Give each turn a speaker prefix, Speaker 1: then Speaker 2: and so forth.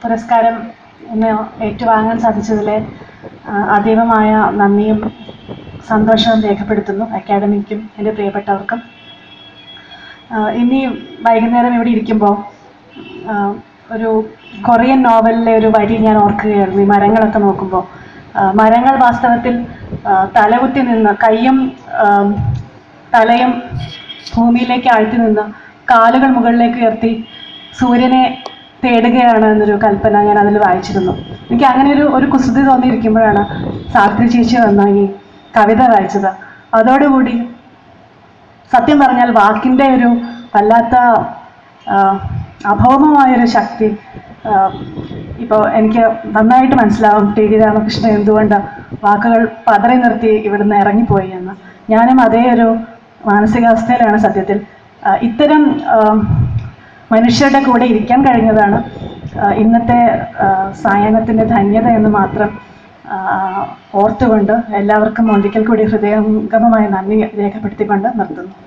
Speaker 1: പുരസ്കാരം എന്നെ ഏറ്റുവാങ്ങാൻ സാധിച്ചതിൽ അതീവമായ നന്ദിയും സന്തോഷവും രേഖപ്പെടുത്തുന്നു അക്കാഡമിക്കും എൻ്റെ പ്രിയപ്പെട്ടവർക്കും ആഹ് ഇനി വൈകുന്നേരം ഇവിടെ ഇരിക്കുമ്പോൾ ആഹ് ഒരു കൊറിയൻ നോവലിലെ ഒരു വരി ഞാൻ ഓർക്കുകയായിരുന്നു ഈ മരങ്ങളൊക്കെ നോക്കുമ്പോൾ ആഹ് മരങ്ങൾ വാസ്തവത്തിൽ ആഹ് തലകുത്തി നിന്ന് കയ്യും ആം, തലയും ഭൂമിയിലേക്ക് ആഴ്ത്തി നിന്ന് കാലുകൾ മുകളിലേക്ക് ഉയർത്തി സൂര്യനെ തേടുകയാണ് എന്നൊരു കൽപ്പന ഞാൻ അതിൽ വായിച്ചിരുന്നു എനിക്ക് അങ്ങനെ ഒരു ഒരു കുസൃതി തോന്നിയിരിക്കുമ്പോഴാണ് സാത്രി ചേച്ചി വന്ന ഈ കവിത വായിച്ചത് അതോടുകൂടി സത്യം പറഞ്ഞാൽ വാക്കിൻ്റെ ഒരു വല്ലാത്ത ആ, അഭൗമമായൊരു ശക്തി ഇപ്പോൾ എനിക്ക് നന്നായിട്ട് മനസ്സിലാവും ടി ഡി രാമകൃഷ്ണൻ എന്തുകൊണ്ട് വാക്കുകൾ പതറി നിർത്തി ഇവിടുന്ന് ഇറങ്ങിപ്പോയി എന്ന് ഞാനും അതേ ഒരു മാനസികാവസ്ഥയിലാണ് സത്യത്തിൽ ആ, ഇത്തരം ആ, മനുഷ്യരുടെ കൂടെ ഇരിക്കാൻ കഴിഞ്ഞതാണ് ആ, ഇന്നത്തെ ആ, സായാഹ്നത്തിൻ്റെ ധന്യത എന്ന് മാത്രം ആ, ഓർത്തുകൊണ്ട് എല്ലാവർക്കും ഒരിക്കൽ കൂടി ഹൃദയംഗമമായ നന്ദി രേഖപ്പെടുത്തിക്കൊണ്ട് നിർത്തുന്നു